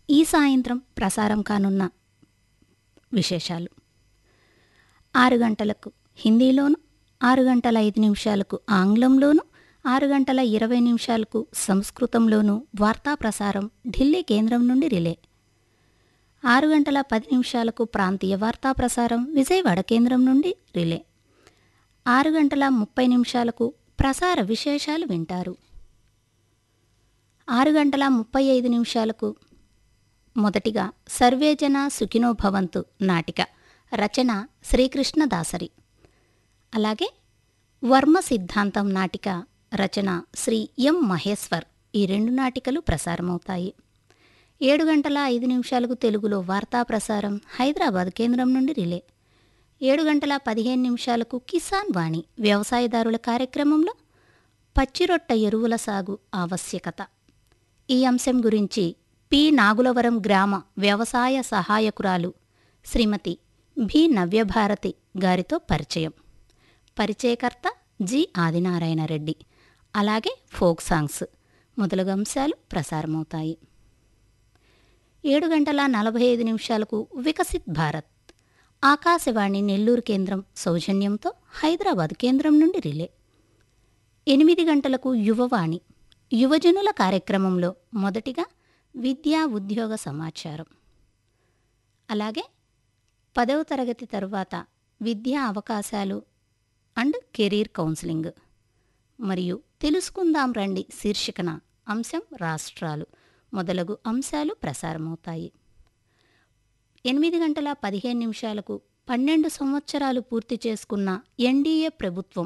ఈ సాయంత్రం ప్రసారం కానున్న విశేషాలు ఆరు గంటలకు హిందీలోను ఆరు గంటల ఐదు నిమిషాలకు ఆంగ్లంలోను ఆరు గంటల ఇరవై నిమిషాలకు సంస్కృతంలోను వార్తా ప్రసారం ఢిల్లీ కేంద్రం నుండి రిలే ఆరు గంటల పది నిమిషాలకు ప్రాంతీయ వార్తా ప్రసారం విజయవాడ కేంద్రం నుండి రిలే ఆరు గంటల ముప్పై నిమిషాలకు ప్రసార విశేషాలు వింటారు ఆరు గంటల ముప్పై ఐదు నిమిషాలకు మొదటిగా సర్వేజన సుఖినో భవంతు నాటిక రచన శ్రీకృష్ణదాసరి అలాగే వర్మ సిద్ధాంతం నాటిక రచన శ్రీ ఎం మహేశ్వర్ ఈ రెండు నాటికలు ప్రసారమవుతాయి ఏడు గంటల ఐదు నిమిషాలకు తెలుగులో వార్తా ప్రసారం హైదరాబాద్ కేంద్రం నుండి రిలే ఏడు గంటల పదిహేను నిమిషాలకు కిసాన్ వాణి వ్యవసాయదారుల కార్యక్రమంలో పచ్చిరొట్ట ఎరువుల సాగు ఆవశ్యకత ఈ అంశం గురించి పి నాగులవరం గ్రామ వ్యవసాయ సహాయకురాలు శ్రీమతి భి నవ్యభారతి గారితో పరిచయం పరిచయకర్త జి ఆదినారాయణ రెడ్డి అలాగే ఫోక్ సాంగ్స్ మొదలగు అంశాలు ప్రసారమవుతాయి ఏడు గంటల నలభై ఐదు నిమిషాలకు వికసిత్ భారత్ ఆకాశవాణి నెల్లూరు కేంద్రం సౌజన్యంతో హైదరాబాద్ కేంద్రం నుండి రిలే ఎనిమిది గంటలకు యువవాణి యువజనుల కార్యక్రమంలో మొదటిగా విద్యా ఉద్యోగ సమాచారం అలాగే పదవ తరగతి తరువాత విద్యా అవకాశాలు అండ్ కెరీర్ కౌన్సిలింగ్ మరియు తెలుసుకుందాం రండి శీర్షికన అంశం రాష్ట్రాలు మొదలగు అంశాలు ప్రసారమవుతాయి ఎనిమిది గంటల పదిహేను నిమిషాలకు పన్నెండు సంవత్సరాలు పూర్తి చేసుకున్న ఎన్డీఏ ప్రభుత్వం